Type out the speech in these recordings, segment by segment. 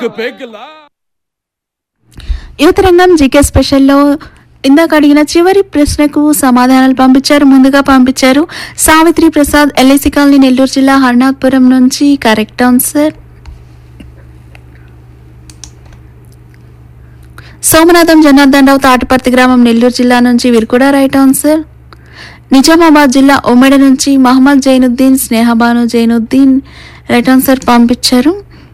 పేకిల్లా యువతరంగం జీకే స్పెషల్లో ఇందాక అడిగిన చివరి ప్రశ్నకు సమాధానాలు పంపించారు ముందుగా పంపించారు సావిత్రి ప్రసాద్ ఎల్ఐసి కాలనీ నెల్లూరు జిల్లా హర్నాథ్పురం నుంచి కరెక్ట్ ఆన్సర్ సోమనాథం జనార్దన్ రావు తాటిపర్తి గ్రామం నెల్లూరు జిల్లా నుంచి వీరు కూడా రైట్ ఆన్సర్ నిజామాబాద్ జిల్లా ఉమ్మడి నుంచి మహమ్మద్ జైనుద్దీన్ స్నేహబాను జైనుద్దీన్ రైట్ ఆన్సర్ పంపించారు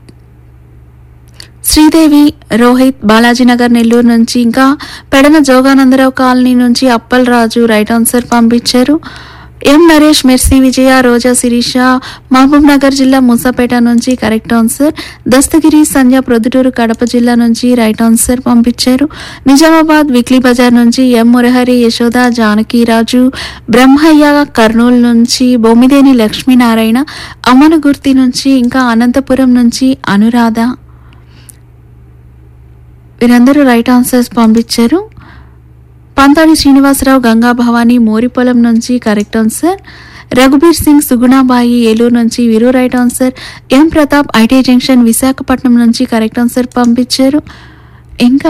శ్రీదేవి రోహిత్ బాలాజీనగర్ నెల్లూరు నుంచి ఇంకా పెడన జోగానందరావు కాలనీ నుంచి అప్పల్ రాజు రైట్ ఆన్సర్ పంపించారు M Naresh Mercy Vijaya Roja Sirisha Mahbubnagar జిల్లా మూసాపేట నుంచి కరెక్ట్ ఆన్సర్ దస్తగిరి సంధ్య ప్రొద్దుటూరు కడప జిల్లా నుంచి రైట్ ఆన్సర్ పంపించారు నిజామాబాద్ వీక్లీ బజార్ నుంచి ఎం మురహరి యశోద జానకిరాజు బ్రహ్మయ్య కర్నూలు నుంచి బొమ్మిదేని లక్ష్మీనారాయణ అమ్మనగుర్తి నుంచి ఇంకా అనంతపురం నుంచి అనురాధ వీరందరూ రైట్ ఆన్సర్స్ పంపించారు పంతాడి శ్రీనివాసరావు గంగా భవానీ మోరిపొలం నుంచి కరెక్ట్ ఆన్సర్ రఘుబీర్ సింగ్ సుగుణాబాయి ఏలూరు నుంచి వీరు right answer M Pratap IT junction Visakhapatnam నుంచి కరెక్ట్ ఆన్సర్ పంపించారు ఇంకా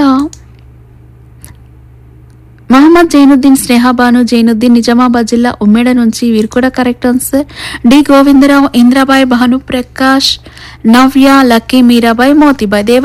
మహమ్మద్ జైనుద్దీన్ స్నేహాబాను జైనుద్దీన్ నిజామాబాద్ జిల్లా ఉమ్మేడ నుంచి వీరు కూడా correct answer D Govindarao Indrabai Bhanu Prakash Navya Lucky Meerabai Motibai దేవ